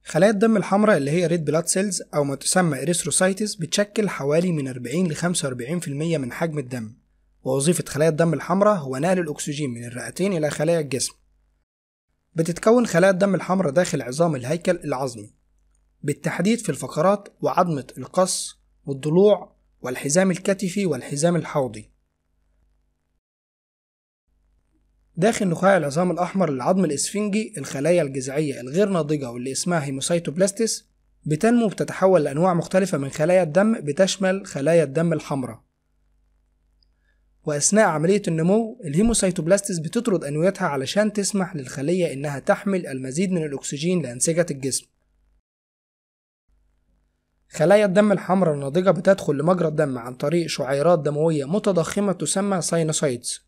خلايا الدم الحمراء اللي هي ريد بلاد سيلز أو ما تسمى إريثروسايتس بتشكل حوالي من 40 ل 45% من حجم الدم ووظيفة خلايا الدم الحمراء هو نقل الأكسجين من الرئتين إلى خلايا الجسم بتتكون خلايا الدم الحمراء داخل عظام الهيكل العظمي بالتحديد في الفقرات وعظمة القص والضلوع والحزام الكتفي والحزام الحوضي داخل نخاع العظام الأحمر للعظم الإسفنجي الخلايا الجذعية الغير ناضجة واللي اسمها هيموسايتوبلاستس بتنمو وبتتحول لأنواع مختلفة من خلايا الدم بتشمل خلايا الدم الحمراء وأثناء عملية النمو الهيموسايتوبلاستس بتطرد أنويتها علشان تسمح للخلية إنها تحمل المزيد من الأكسجين لأنسجة الجسم خلايا الدم الحمراء الناضجة بتدخل لمجرى الدم عن طريق شعيرات دموية متضخمة تسمى ساينوسايتس